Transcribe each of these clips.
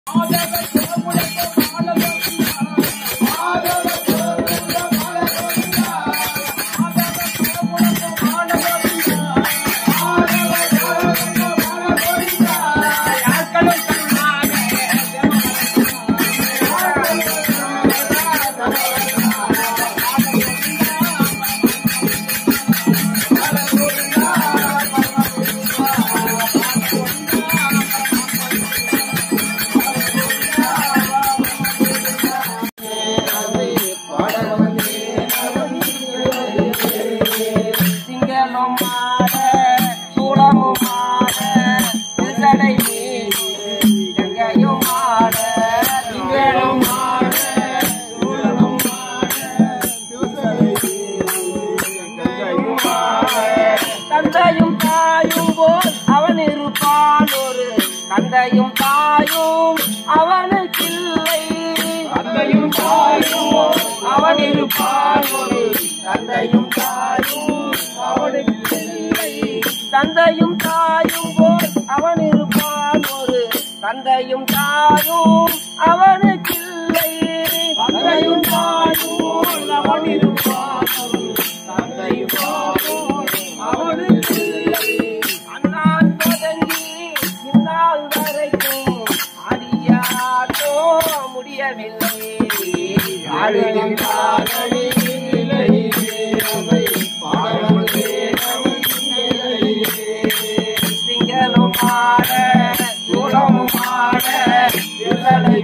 திங்களும் மாட சூளமும் மாட திருசடை மீறி கங்கையும் மாட திங்களும் மாட சூளமும் தந்தையும் தாயும் போல் அவன் இருப்பான் ஒரு தந்தையும் தாயும் அவனுக்கில்லை தந்தையும் தாயும் போல் அவன் இருப்பான் ஒரு தந்தையும் தாயும் அவனுக்கில்லை தந்தையும் தாயும் போல் அவன் இருப்பான் ஒரு தந்தையும் தாயும் அவனுக்கில்லை தந்தையும் தாயும் போல் அவன் இருப்பான் ஒரு தந்தையும் தாயும் அவனுக்கில்லை அண்ணான் தொடங்கி இந்நாள் வரைக்கும் அடியாட்டோ முடியவில்லை ஆளுகின்றானே சிங்களும் மாட சூளமும் மாட திருதலை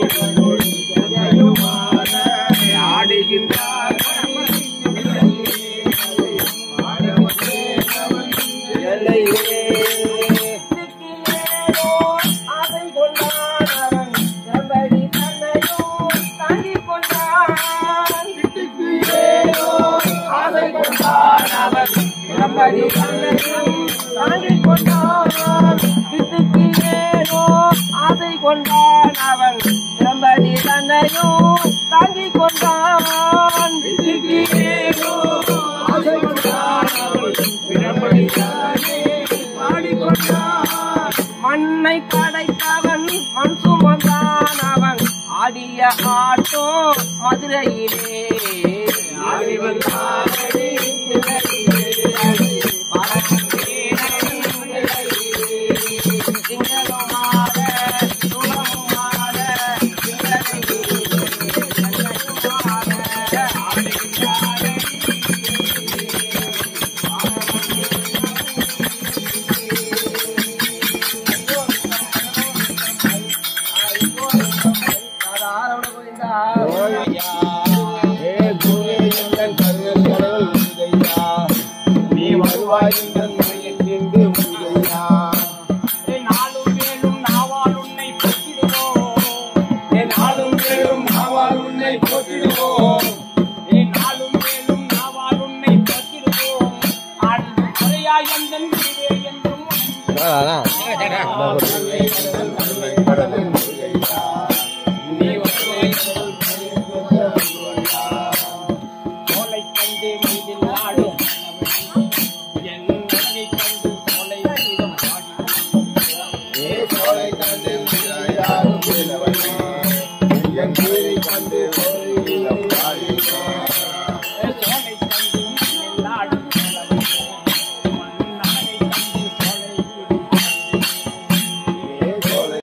மாட ஆடுகின்றார் ஆசை கொண்டான் செம்படி தன்னையும் தாங்கிக் கொண்டான் ஆசை கொண்டான் அவன் செம்படி தன்னையும் தாங்கிக் கொண்டான் வித்துக்கு ஏனோ ஆசை கொண்டான் அவன் செம்படி தன்னையும் தாங்கிக் கொண்டான் வித்துக்கு ஏனோ ஆசை கொண்டான் அவன் செம்படி மண்ணை படைத்தவன் மண் சுமந்தான் அவன் ஆடிய ஆட்டோ மதுரையிலே ஆடி வந்தானே சிங்கமாட சுகமாட நீ வருவாய் என்ற முறையிட்டு முதையா நாளும் மேலும் நாவால் உன்னை பற்றிடுவோம் நாளும் மேலும் நாவால் உன்னை போற்றிடுவோம் நாளும் மேலும் நாவால் உன்னை பற்றிடுவோம் ஆழ்ந்து குறையாய் எந்தன் வீடே என்றும் சோலை கண்டே மீதில் நாடு என் நகை கண்டு சோலை மீதம் பாடி சோலை கண்டு யாரும் வேலவனே என் கீழை கண்டு ஒரு இளம் பாடினேன் சோலை கண்டு மீதில் நாடு நகை கண்டு சோலை மீதம் சோலை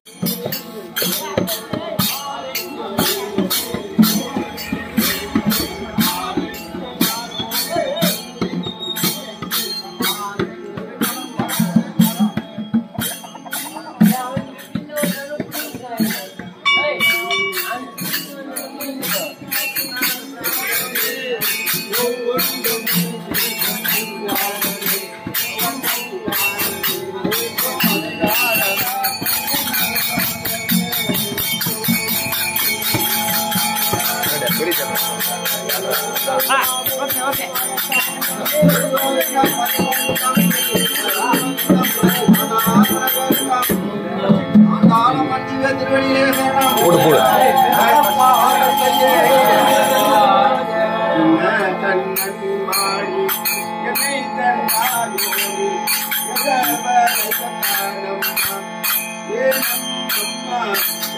ஓகே ஓகே போடு போடு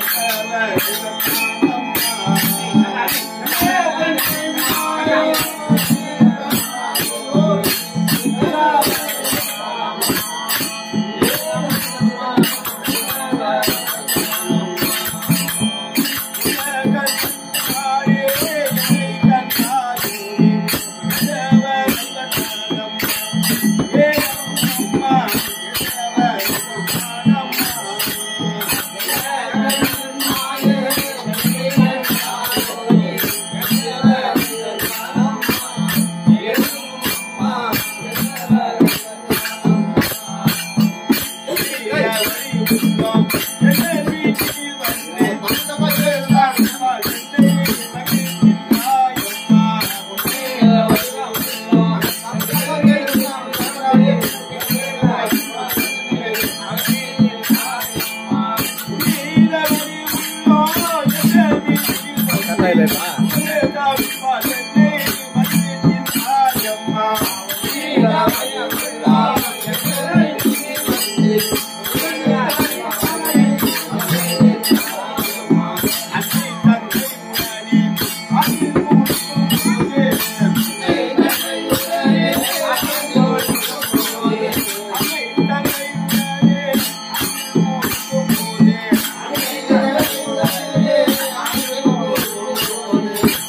Thank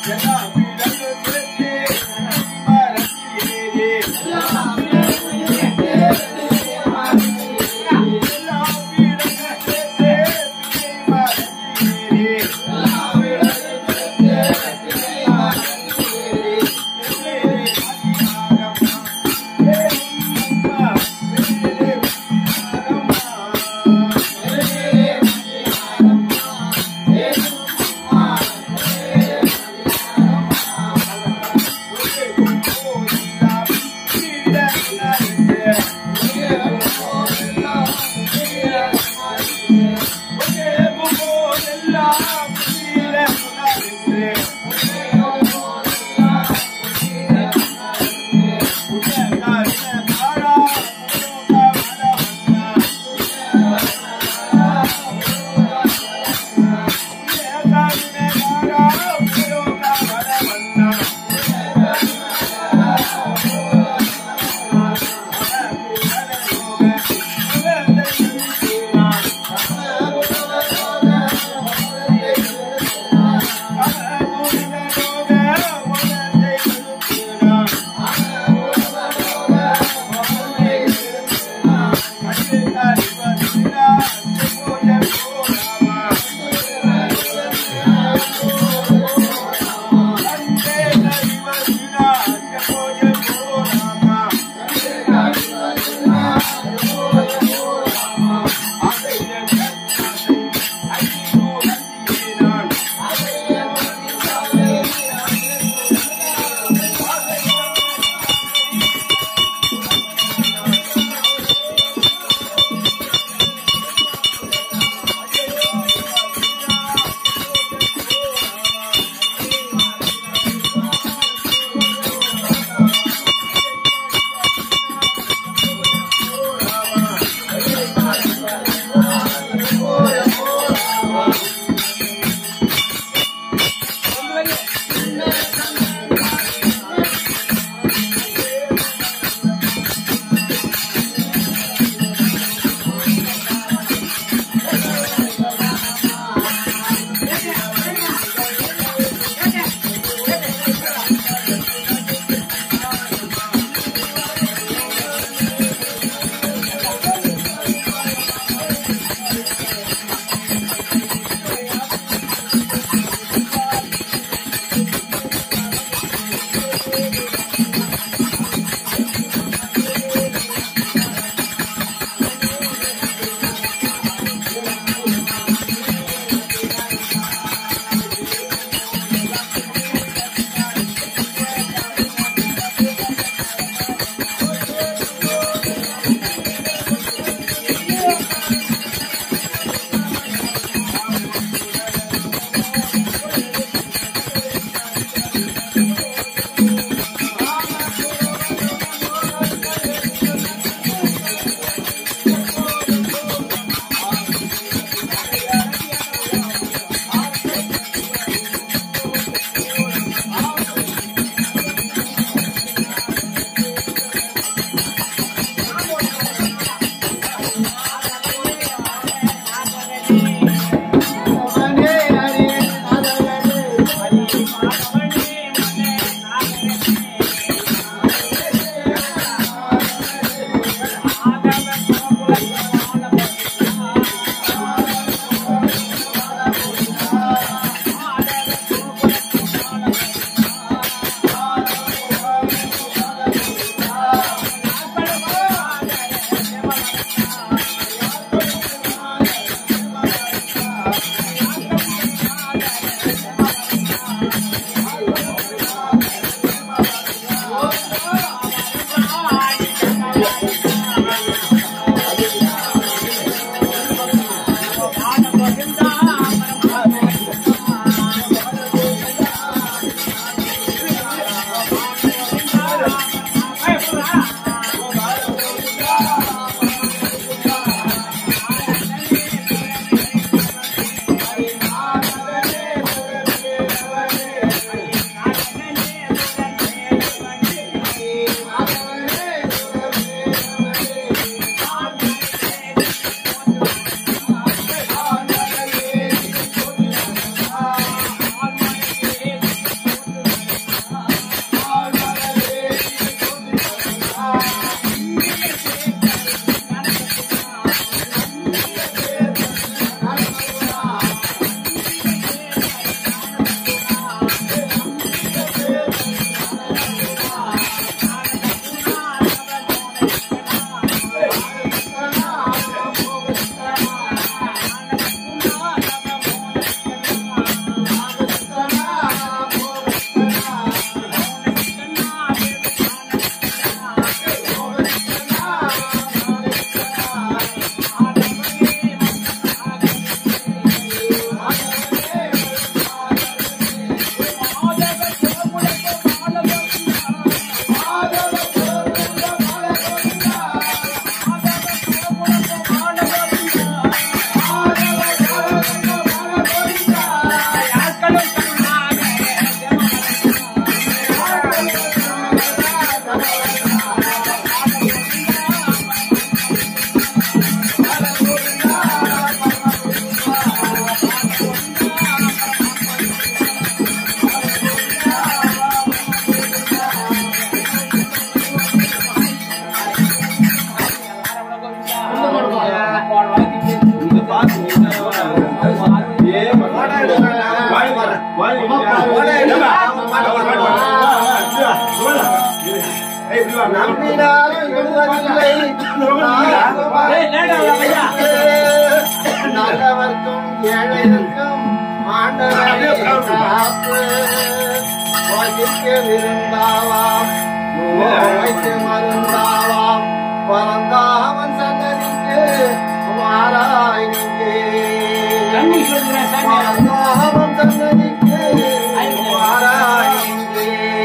நம்பினாலும் விடுவதில்லை ஏய், லேடா வா, ஐயா. நல்லவர்க்கும் ஏழைக்கும் ஆண்டவரே காப்பு வாழ்க்கைக்கு விருந்தாவாம் நோய்க்கு மருந்தாவாம் பறந்தாவன் சன்னதிக்கு வாராய் நீங்கே தண்ணி சொல்றேன் சாமி பறந்தாவன் சன்னதிக்கு வாராய் நீங்கே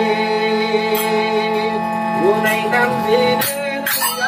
உனை நம்பினேன்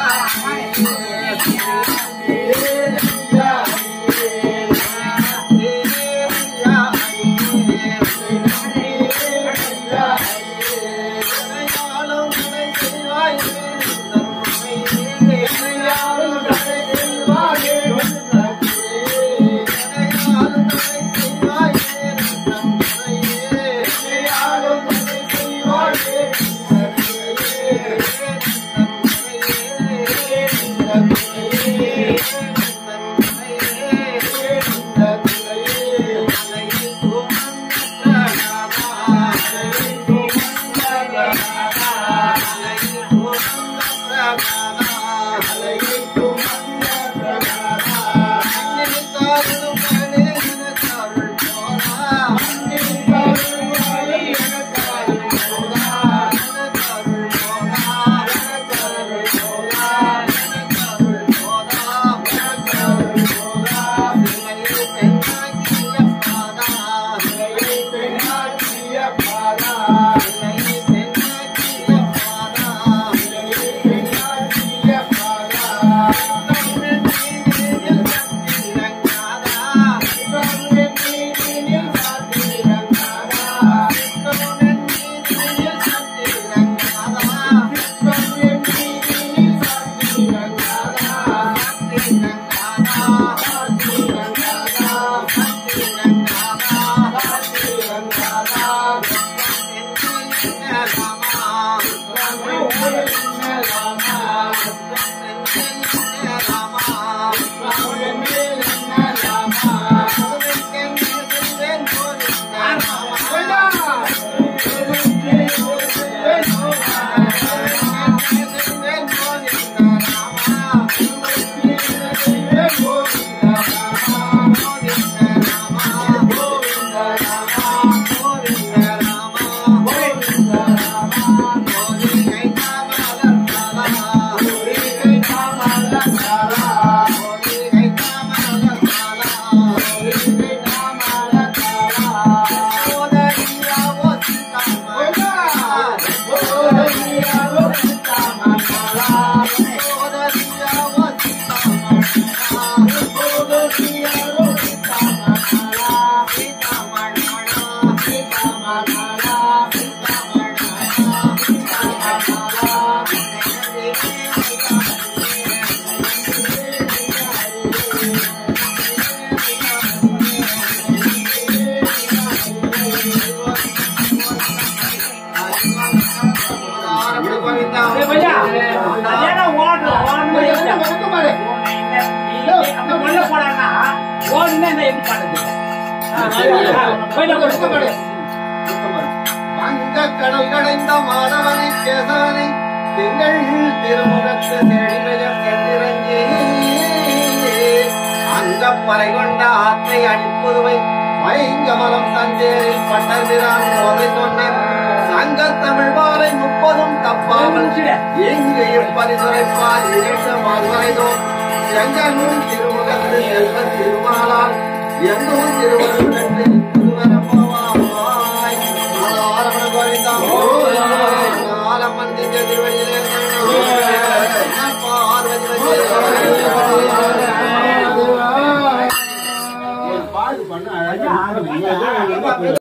ஏய், பையா, அதேடா ஓடுறோம், ஓடணும்னு யோசிச்சா. உன்னை இந்த- நீ அப்படி உள்ள போனான்னா, ஓடுனா என்ன எப்படி பண்ணுது? ஆ, ஆ, போயிட்டு போடு. வங்க கடல் கடைந்த மாதவனை கேசவனை திங்கள் திருமுகத்து தேடிமையம் சென்றிறங்கி அந்த பறை கொண்ட ஆற்றை அடிப்புதுவை வைங்கமலம் தந்தேரில் பட்டதிரான் போதை சொன்ன சங்க தமிழ் மாலை முப்பதும் தப்பாமல் முடிச்சிடு. இங்கு இப்பரிசுரைப்பால் இரண்டு மால்வரைதோ எங்கனும் திருமுகத்து செல்வ திருமாலால் எங்கும் திருவருள் என்று